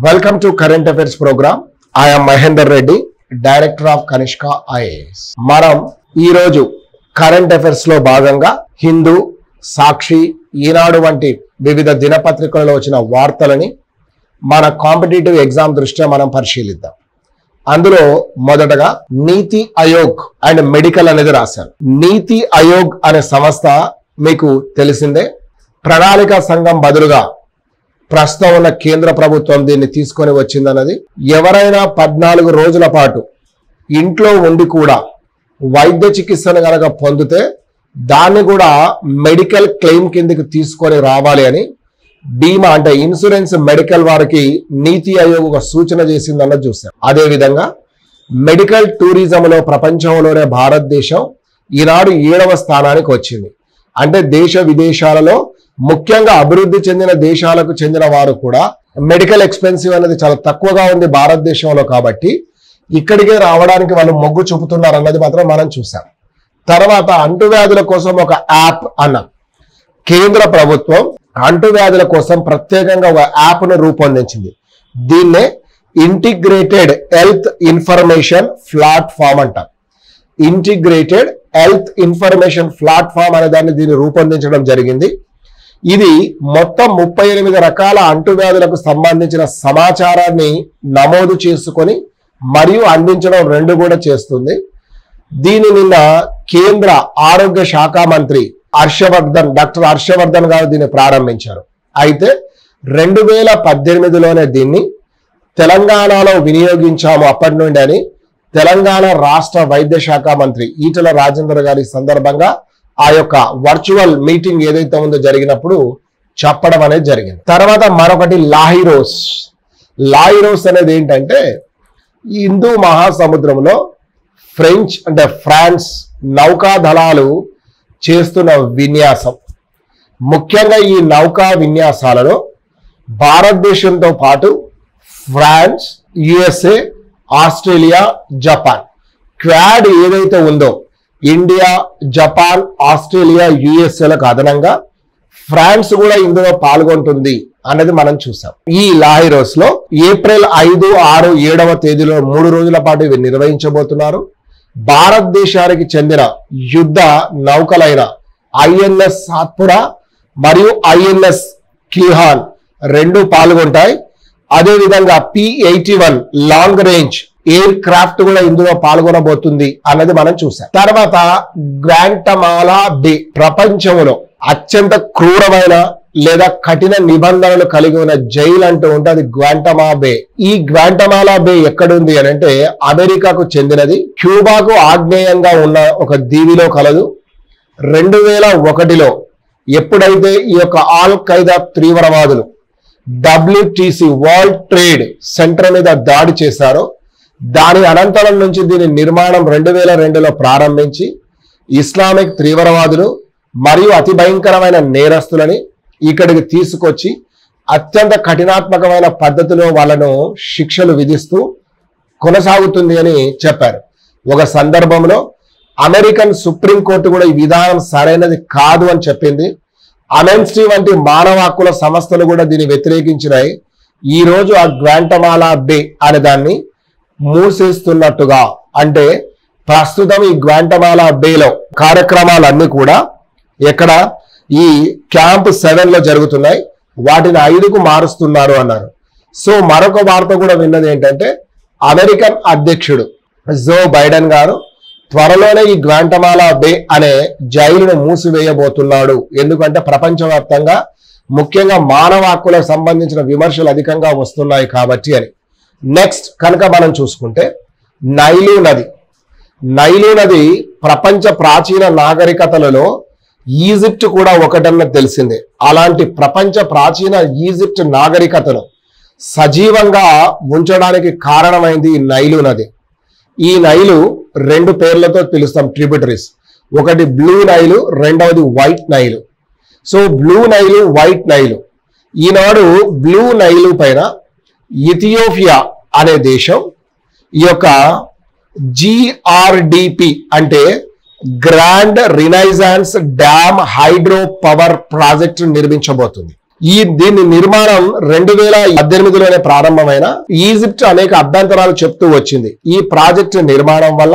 welcome to current affairs programme I'm Mahender Reddy director of Kanishka IAS మనం ఈరోజు current affairs లో భాగంగా హిందూ సాక్షి ఈనాడు వంటి వివిధ దినపత్రికలలో వచ్చిన వార్తలని మన కాంపిటేటివ్ ఎగ్జామ్ దృష్ట్యా మనం పరిశీలిద్దాం అందులో మొదటగా నీతి ఆయోగ్ అండ్ మెడికల్ అనేది రాశారు నీతి ఆయోగ్ అనే సంస్థ మీకు తెలిసిందే ప్రణాళిక సంఘం బదులుగా ప్రస్తుతం ఉన్న కేంద్ర ప్రభుత్వం దీన్ని తీసుకొని వచ్చిందన్నది ఎవరైనా పద్నాలుగు రోజుల పాటు ఇంట్లో ఉండి కూడా వైద్య చికిత్సను గనక పొందితే దాన్ని కూడా మెడికల్ క్లెయిమ్ కిందకి తీసుకొని రావాలి అని బీమా అంటే ఇన్సూరెన్స్ మెడికల్ వారికి నీతి ఆయోగ్ ఒక సూచన చేసిందన్నది చూసాం అదే విధంగా మెడికల్ టూరిజంలో ప్రపంచంలోనే భారతదేశం ఈనాడు ఏడవ స్థానానికి వచ్చింది అంటే దేశ విదేశాలలో ముఖ్యంగా అభివృద్ధి చెందిన దేశాలకు చెందిన వారు కూడా మెడికల్ ఎక్స్పెన్సివ్ అనేది చాలా తక్కువగా ఉంది భారతదేశంలో కాబట్టి ఇక్కడికే రావడానికి వాళ్ళు మొగ్గు చూపుతున్నారు అన్నది మాత్రం మనం చూసాం తర్వాత అంటువ్యాధుల కోసం ఒక యాప్ అన్నాం కేంద్ర ప్రభుత్వం అంటువ్యాధుల కోసం ప్రత్యేకంగా ఒక యాప్ను రూపొందించింది దీన్నే ఇంటిగ్రేటెడ్ హెల్త్ ఇన్ఫర్మేషన్ ప్లాట్ఫామ్ అంటాం ఇంటిగ్రేటెడ్ హెల్త్ ఇన్ఫర్మేషన్ ప్లాట్ఫామ్ అనే దాన్ని దీన్ని రూపొందించడం జరిగింది ఇది మొత్తం ముప్పై ఎనిమిది రకాల అంటువ్యాధులకు సంబంధించిన సమాచారాన్ని నమోదు చేసుకొని మరియు అందించడం రెండు కూడా చేస్తుంది దీని నిన్న కేంద్ర ఆరోగ్య శాఖ మంత్రి హర్షవర్ధన్ డాక్టర్ హర్షవర్ధన్ గారు దీన్ని ప్రారంభించారు అయితే రెండు వేల పద్దెనిమిదిలోనే దీన్ని తెలంగాణలో వినియోగించాము అప్పటి నుండి అని తెలంగాణ రాష్ట్ర వైద్య శాఖ మంత్రి ఈటల రాజేందర్ గారి సందర్భంగా ఆ యొక్క వర్చువల్ మీటింగ్ ఏదైతే ఉందో జరిగినప్పుడు చెప్పడం అనేది జరిగింది తర్వాత మరొకటి లాహిరోస్ లాహిరోస్ అనేది ఏంటంటే ఈ హిందూ మహాసముద్రంలో ఫ్రెంచ్ అంటే ఫ్రాన్స్ నౌకా దళాలు చేస్తున్న విన్యాసం ముఖ్యంగా ఈ నౌకా విన్యాసాలలో భారతదేశంతో పాటు France USA Australia Japan Quad ఏదైతే ఉందో ఇండియా జపాన్ ఆస్ట్రేలియా యుఎస్ఏలకు అదనంగా ఫ్రాన్స్ కూడా ఇందులో పాల్గొంటుంది అన్నది మనం చూసాం ఈ లాహిరోస్ లో ఏప్రిల్ ఐదు ఆరు ఏడవ తేదీలో మూడు రోజుల పాటు ఇవి నిర్వహించబోతున్నారు భారతదేశానికి చెందిన యుద్ధ నౌకలైన ఐఎన్ఎస్ సాత్పురా మరియు ఐఎన్ఎస్ కిల్హాన్ రెండు పాల్గొంటాయి అదేవిధంగా P eighty one long range aircraft కూడా ఇందులో పాల్గొనబోతుంది అన్నది మనం చూసాం తర్వాత గ్వాంటమాలా బే ప్రపంచంలో అత్యంత క్రూరమైన లేదా కఠిన నిబంధనలు కలిగి ఉన్న జైలు అంటూ ఉంటే అది గ్వాంటమా బే ఈ గ్వాంటమాలా బే ఎక్కడుంది అని అంటే అమెరికాకు చెందినది క్యూబాకు ఆగ్నేయంగా ఉన్న ఒక దీవిలో కలదు రెండు వేల ఒకటిలో ఎప్పుడైతే ఈ యొక్క ఆల్ ఖైదా తీవ్రవాదులు డబ్ల్యూటీసీ వరల్డ్ ట్రేడ్ సెంటర్ మీద దాడి చేశారో దాని అనంతరం నుంచి దీని నిర్మాణం రెండు వేల రెండులో ప్రారంభించి ఇస్లామిక్ తీవ్రవాదులు మరియు అతి భయంకరమైన నేరస్తులని ఇక్కడికి తీసుకొచ్చి అత్యంత కఠినాత్మకమైన పద్ధతిలో వాళ్ళను శిక్షలు విధిస్తూ కొనసాగుతుంది అని చెప్పారు ఒక సందర్భంలో అమెరికన్ సుప్రీంకోర్టు కూడా ఈ విధానం సరైనది కాదు అని చెప్పింది అమెన్స్టీ వంటి మానవ హక్కుల సంస్థలు కూడా దీన్ని వ్యతిరేకించినాయి ఈ రోజు ఆ గ్వాంటమాలా బే అనే దాన్ని మూసేస్తున్నట్టుగా అంటే ప్రస్తుతం ఈ గ్వాంటమాలా బేలో కార్యక్రమాలన్నీ కూడా ఎక్కడ ఈ క్యాంప్ సెవెన్ లో జరుగుతున్నాయి వాటిని ఐదుకు మారుస్తున్నారు అన్నారు సో మరొక వార్త కూడా విన్నది ఏంటంటే అమెరికన్ అధ్యక్షుడు జో బైడెన్ గారు త్వరలోనే ఈ గ్వాంటమాలా బే అనే జైలును మూసివేయబోతున్నాడు ఎందుకంటే ప్రపంచవ్యాప్తంగా ముఖ్యంగా మానవ హక్కులకు సంబంధించిన విమర్శలు అధికంగా వస్తున్నాయి కాబట్టి అని నెక్స్ట్ కనుక మనం చూసుకుంటే నైలు నది నైలు నది ప్రపంచ ప్రాచీన నాగరికతలలో ఈజిప్ట్ కూడా ఒకటన్న తెలిసిందే అలాంటి ప్రపంచ ప్రాచీన ఈజిప్ట్ నాగరికతను సజీవంగా ఉంచడానికి కారణమైంది ఈ నైలు నది ఈ నైలు రెండు పేర్లతో పిలుస్తాం ట్రిబ్యూటరీస్ ఒకటి బ్లూ నైలు రెండవది White Nile so Blue Nile White Nile ఈనాడు బ్లూ నైలు పైన ఇథియోపియా అనే దేశం ఈ యొక్క జిఆర్డిపి అంటే Grand Renaissance Dam hydro power project నిర్మించబోతుంది ఈ దీని నిర్మాణం రెండు వేల పద్దెనిమిదిలోనే ప్రారంభమైన ఈజిప్ట్ అనేక అభ్యంతరాలు చెప్తూ వచ్చింది ఈ ప్రాజెక్టు నిర్మాణం వల్ల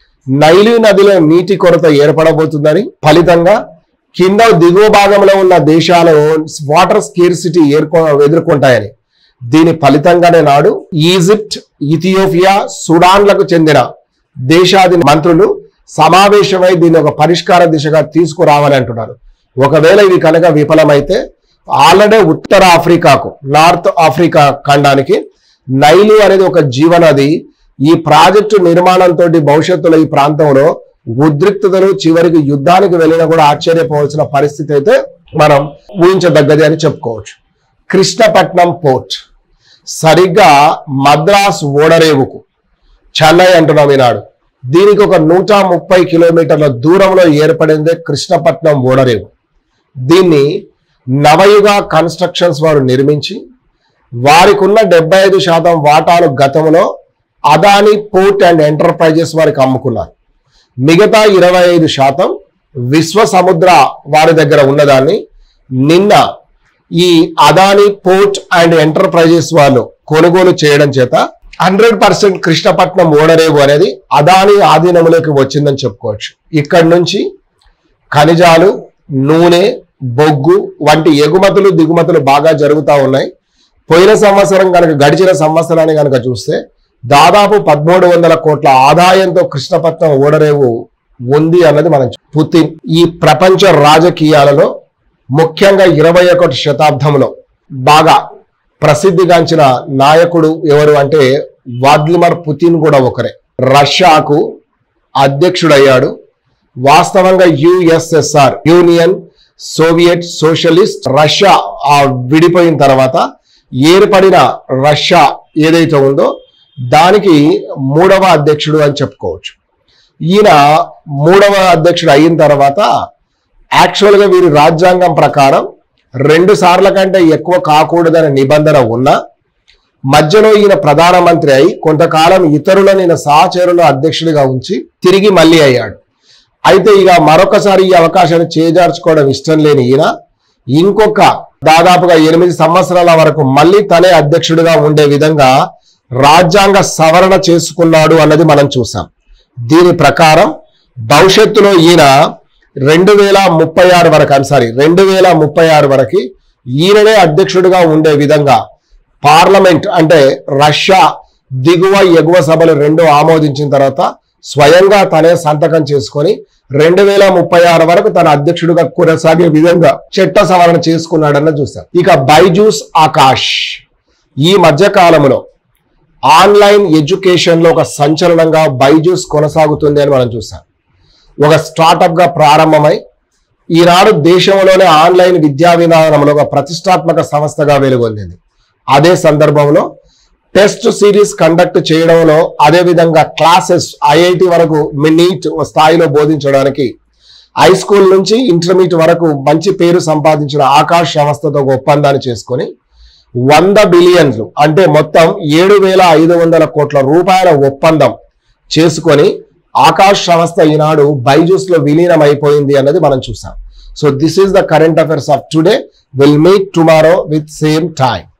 నైలు నదిలో నీటి కొరత ఏర్పడబోతుందని ఫలితంగా కింద దిగువ భాగంలో ఉన్న దేశాలు వాటర్ స్కేర్సిటీ ఏర్కొ ఎదుర్కొంటాయని దీని ఫలితంగానే నాడు ఈజిప్ట్ ఇథియోపియా సుడాన్లకు చెందిన దేశాది మంత్రులు సమావేశమై దీన్ని ఒక పరిష్కార దిశగా తీసుకురావాలని అంటున్నారు ఒకవేళ ఇవి కనుక విఫలమైతే ఆల్రెడీ ఉత్తర ఆఫ్రికాకు నార్త్ ఆఫ్రికా ఖండానికి నైలు అనేది ఒక జీవనది ఈ ప్రాజెక్టు నిర్మాణంతో భవిష్యత్తులో ఈ ప్రాంతంలో ఉద్రిక్తతలు చివరికి యుద్ధానికి వెళ్ళినా కూడా ఆశ్చర్యపోవాల్సిన పరిస్థితి అయితే మనం ఊహించదగ్గది అని చెప్పుకోవచ్చు కృష్ణపట్నం పోర్ట్ సరిగ్గా మద్రాస్ ఓడరేవుకు చెన్నై అంటున్నాం ఈనాడు దీనికి ఒక నూట ముప్పై కిలోమీటర్ల దూరంలో ఏర్పడిందే కృష్ణపట్నం ఓడరేవు దీన్ని నవయుగ కన్స్ట్రక్షన్స్ వారు నిర్మించి వారికి ఉన్న డెబ్బై ఐదు శాతం వాటాలు గతంలో అదాని పోర్ట్ అండ్ ఎంటర్ప్రైజెస్ వారికి అమ్ముకున్నారు మిగతా ఇరవై ఐదు శాతం విశ్వ సముద్ర వారి దగ్గర ఉన్నదాన్ని నిన్న ఈ అదాని పోర్ట్ అండ్ ఎంటర్ప్రైజెస్ వాళ్ళు కొనుగోలు చేయడం చేత హండ్రెడ్ పర్సెంట్ కృష్ణపట్నం ఓడరేవు అనేది అదాని ఆధీనంలోకి వచ్చిందని చెప్పుకోవచ్చు ఇక్కడి నుంచి ఖనిజాలు నూనె బొగ్గు వంటి ఎగుమతులు దిగుమతులు బాగా జరుగుతూ ఉన్నాయి పోయిన సంవత్సరం కనుక గడిచిన సంవత్సరాన్ని కనుక చూస్తే దాదాపు పదమూడు వందల కోట్ల ఆదాయంతో కృష్ణపట్నం ఓడరేవు ఉంది అన్నది మనం చూ- పుతిన్ ఈ ప్రపంచ రాజకీయాలలో ముఖ్యంగా ఇరవై ఒకటి శతాబ్దంలో బాగా ప్రసిద్ధిగాంచిన నాయకుడు ఎవరు అంటే వ్లాదిమిర్ పుతిన్ కూడా ఒకరే రష్యాకు అధ్యక్షుడయ్యాడు వాస్తవంగా USSR Union Soviet Socialist Russia ఆ విడిపోయిన తర్వాత ఏర్పడిన రష్యా ఏదైతే ఉందో దానికి మూడవ అధ్యక్షుడు అని చెప్పుకోవచ్చు ఈయన మూడవ అధ్యక్షుడు అయిన తర్వాత యాక్చువల్గా వీరి రాజ్యాంగం ప్రకారం రెండు సార్ల కంటే ఎక్కువ కాకూడదనే నిబంధన ఉన్నా మధ్యలో ఈయన ప్రధానమంత్రి అయి కొంతకాలం ఇతరులను ఈయన సహచరుల అధ్యక్షుడిగా ఉంచి తిరిగి మళ్ళీ అయ్యాడు అయితే ఇక మరొకసారి ఈ అవకాశాన్ని చేజార్చుకోవడం ఇష్టం లేని ఈయన ఇంకొక దాదాపుగా ఎనిమిది సంవత్సరాల వరకు మళ్ళీ తనే అధ్యక్షుడిగా ఉండే విధంగా రాజ్యాంగ సవరణ చేసుకున్నాడు అన్నది మనం చూసాం దీని ప్రకారం భవిష్యత్తులో ఈయన రెండు వేల ముప్పై ఆరు వరకు సారీ రెండు వేల ముప్పై ఆరు వరకు ఈయననే అధ్యక్షుడిగా ఉండే విధంగా పార్లమెంట్ అంటే రష్యా దిగువ ఎగువ సభలు రెండు ఆమోదించిన తర్వాత స్వయంగా తనే సంతకం చేసుకొని రెండు వేల ముప్పై ఆరు వరకు తన అధ్యక్షుడిగా కొనసాగే విధంగా చట్ట సవరణ చేసుకున్నాడన్న చూసాం ఇక బైజూస్ ఆకాష్ ఈ మధ్య కాలంలో ఆన్లైన్ ఎడ్యుకేషన్ లో ఒక సంచలనంగా బైజూస్ కొనసాగుతుంది అని మనం చూసాం ఒక స్టార్టప్ గా ప్రారంభమై ఈనాడు దేశంలోనే ఆన్లైన్ విద్యా విధానంలో ఒక ప్రతిష్టాత్మక సంస్థగా వెలుగొందింది అదే సందర్భంలో టెస్ట్ సిరీస్ కండక్ట్ చేయడంలో అదే విధంగా క్లాసెస్ ఐఐటి వరకు నీట్ స్థాయిలో బోధించడానికి హై స్కూల్ నుంచి ఇంటర్మీడియట్ వరకు మంచి పేరు సంపాదించిన ఆకాష్ సంస్థతో ఒక ఒప్పందాన్ని చేసుకొని వంద బిలియన్లు అంటే మొత్తం ఏడు వేల ఐదు వందల కోట్ల రూపాయల ఒప్పందం చేసుకొని ఆకాష్ సంస్థ ఈనాడు బైజూస్ లో విలీనం అయిపోయింది అన్నది మనం చూసాం so this is the current affairs of today will meet tomorrow with same time